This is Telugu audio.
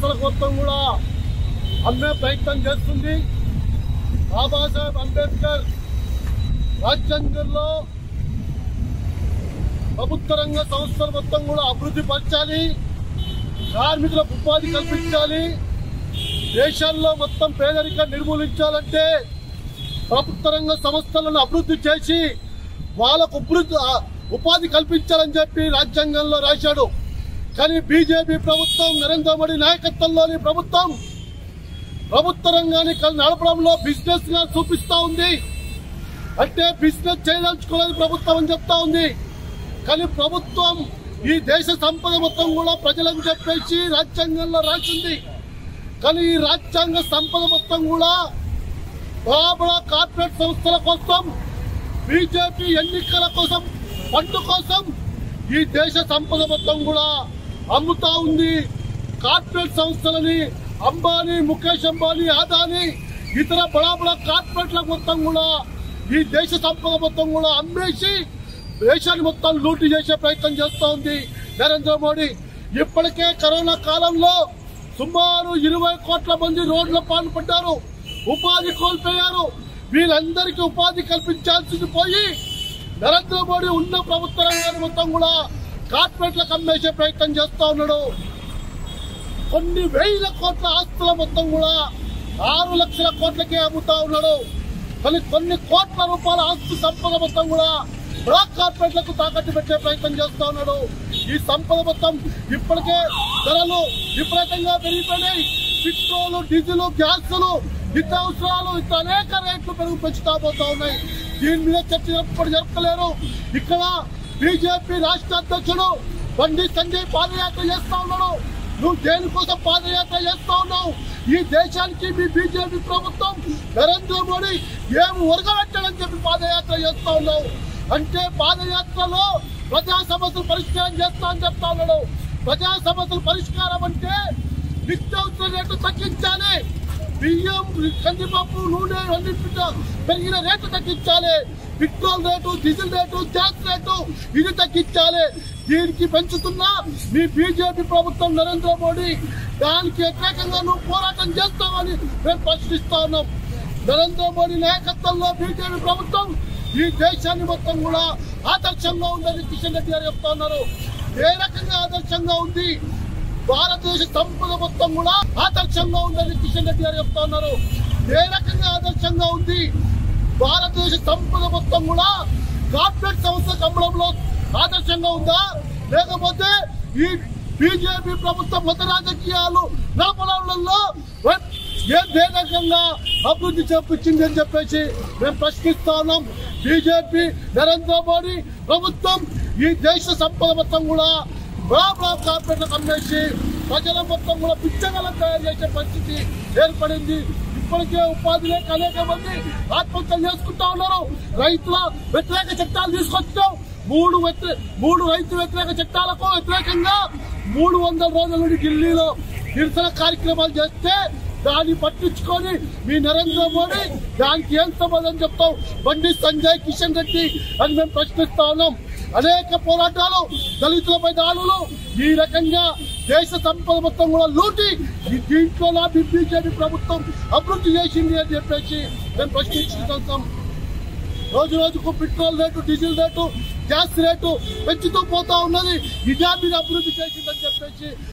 సంస్థల మొత్తం కూడా అమ్మే ప్రయత్నం చేస్తుంది బాబాసాహెబ్ అంబేద్కర్ రాజ్యాంగంలో ప్రభుత్వ రంగ సంస్థలు మొత్తం కూడా అభివృద్ధి పరచాలి కార్మికులకు ఉపాధి కల్పించాలి దేశాల్లో మొత్తం పేదరికం నిర్మూలించాలంటే ప్రభుత్వ రంగ సంస్థలను అభివృద్ధి చేసి వాళ్ళకు అభివృద్ధి ఆ, ఉపాధి కల్పించాలని చెప్పి రాజ్యాంగంలో రాశాడు కానీ బీజేపీ ప్రభుత్వం నరేంద్ర మోడీ నాయకత్వంలోని ప్రభుత్వం ప్రభుత్వ రంగాన్ని కల్- నడపడంలో బిజినెస్ గా చూపిస్తా ఉంది అంటే బిజినెస్ చేయదలుచుకోలేదు ప్రభుత్వం అని చెప్తా ఉంది కానీ ప్రభుత్వం ఈ దేశ సంపద మొత్తం కూడా ప్రజలకు చెప్పేసి రాజ్యాంగంలో రాసింది కానీ ఈ రాజ్యాంగ సంపద మొత్తం కూడా బడా కార్పొరేట్ సంస్థల కోసం బీజేపీ ఎన్నికల కోసం ఫండ్ కోసం ఈ దేశ సంపద మొత్తం కూడా అమ్ముతా ఉంది కార్పొరేట్ సంస్థలని అంబానీ ముఖేష్ అంబానీ అదానీ ఇతర బడా బడా కార్పొరేట్ల మొత్తం కూడా ఈ దేశ సంపద మొత్తం కూడా అమ్మేసి దేశాన్ని మొత్తం లూటీ చేసే ప్రయత్నం చేస్తూ ఉంది నరేంద్ర మోడీ ఇప్పటికే కరోనా కాలంలో సుమారు ఇరవై కోట్ల మంది రోడ్ల పాలు పడ్డారు ఉపాధి కోల్పోయారు వీళ్ళందరికీ ఉపాధి కల్పించాల్సింది పోయి నరేంద్ర మోడీ ఉన్న ప్రభుత్వ రంగాన్ని మొత్తం కూడా కార్పొరేట్లకు అమ్మేసే ప్రయత్నం చేస్తా ఉన్నాడు కొన్ని వేల కోట్ల ఆస్తుల మొత్తం కూడా ఆరు లక్షల కోట్లకే అమ్ముతా ఉన్నాడు కానీ కొన్ని కోట్ల రూపాయల ఆస్తు సంపద మొత్తం కూడా బ్లాక్ కార్పొరేట్లకు తాకట్టు పెట్టే ప్రయత్నం చేస్తా ఉన్నాడు ఈ సంపద మొత్తం ఇప్పటికే ధరలు విపరీతంగా పెరిగిపోయినాయి పెట్రోల్ డీజిల్ గ్యాస్లు నిత్యావసరాలు ఇట్లా అనేక రేట్లు పెరుగు పెంచుతా పోతా ఉన్నాయి దీని మీద చర్చ జరప జరపలేరు ఇక్కడ బీజేపీ రాష్ట్ర అధ్యక్షుడు బండి సంజయ్ పాదయాత్ర చేస్తా ఉన్నాడు నువ్వు దేనికోసం పాదయాత్ర చేస్తా ఉన్నావు ఈ దేశానికి మీ బీజేపీ ప్రభుత్వం నరేంద్ర మోడీ ఏం ఒరగబెట్టాడని చెప్పి పాదయాత్ర చేస్తా ఉన్నావు అంటే పాదయాత్రలో ప్రజా సమస్యలు పరిష్కారం చేస్తా అని చెప్తా ఉన్నాడు ప్రజా సమస్యల పరిష్కారం అంటే నిత్యావసర రేట్లు తగ్గించాలి బియ్యం కందిపప్పు నూనె అన్నింటి పెరిగిన రేటు తగ్గించాలి petrol rate diesel rate gas rate ఇది తగ్గించాలి దీనికి పెంచుతున్నా మీ బీజేపీ ప్రభుత్వం నరేంద్ర మోడీ దానికి వ్యతిరేకంగా నువ్వు పోరాటం చేస్తావని మేము ప్రశ్నిస్తా ఉన్నాం నరేంద్ర మోడీ నాయకత్వంలో బీజేపీ ప్రభుత్వం ఈ దేశాన్ని మొత్తం కూడా ఆదర్శంగా ఉందని కిషన్ రెడ్డి గారు చెప్తా ఉన్నారు ఏ రకంగా ఆదర్శంగా ఉంది భారతదేశ సంపద మొత్తం కూడా ఆదర్శంగా ఉందని కిషన్ రెడ్డి గారు చెప్తా ఉన్నారు ఏ రకంగా ఆదర్శంగా ఉంది భారతదేశ సంపద మొత్తం కూడా కార్పొరేట్ సంస్థ కమ్మడంలో ఆదర్శంగా ఉందా లేకపోతే ఈ బీజేపీ ప్రభుత్వం మత రాజకీయాలు నడపడంలో ఏ ఏ రకంగా అభివృద్ధి చేపించింది అని చెప్పేసి మేము ప్రశ్నిస్తా ఉన్నాం బీజేపీ నరేంద్ర మోడీ ప్రభుత్వం ఈ దేశ సంపద మొత్తం కూడా బడా బడా కార్పొరేట్లకు అమ్మేసి ప్రజల మొత్తం కూడా పిచ్చగలం తయారు చేసే పరిస్థితి ఏర్పడింది ఇప్పటికే ఉపాధి లేక అనేక మంది ఆత్మహత్యలు చేసుకుంటా ఉన్నారు రైతుల వ్యతిరేక చట్టాలు తీసుకొచ్చాం మూడు వ్యతిరే- మూడు రైతు వ్యతిరేక చట్టాలకు వ్యతిరేకంగా మూడు వందల రోజుల నుండి ఢిల్లీలో నిరసన కార్యక్రమాలు చేస్తే దాన్ని పట్టించుకొని మీ నరేంద్ర మోడీ దానికి ఏం సమాధానం చెప్తాం బండి సంజయ్ కిషన్ రెడ్డి అని మేము ప్రశ్నిస్తా ఉన్నాం అనేక పోరాటాలు దళితులపై దాడులు ఈ రకంగా దేశ సంపద మొత్తం కూడా లూటి ఈ దీంట్లో నా బీజేపీ ప్రభుత్వం అభివృద్ధి చేసింది అని చెప్పేసి మేము ప్రశ్నించుకుంటాం రోజు రోజుకు petrol rate diesel rate gas rate పెంచుతూ పోతా ఉన్నది ఇదే మీరు అభివృద్ధి చేసిందని చెప్పేసి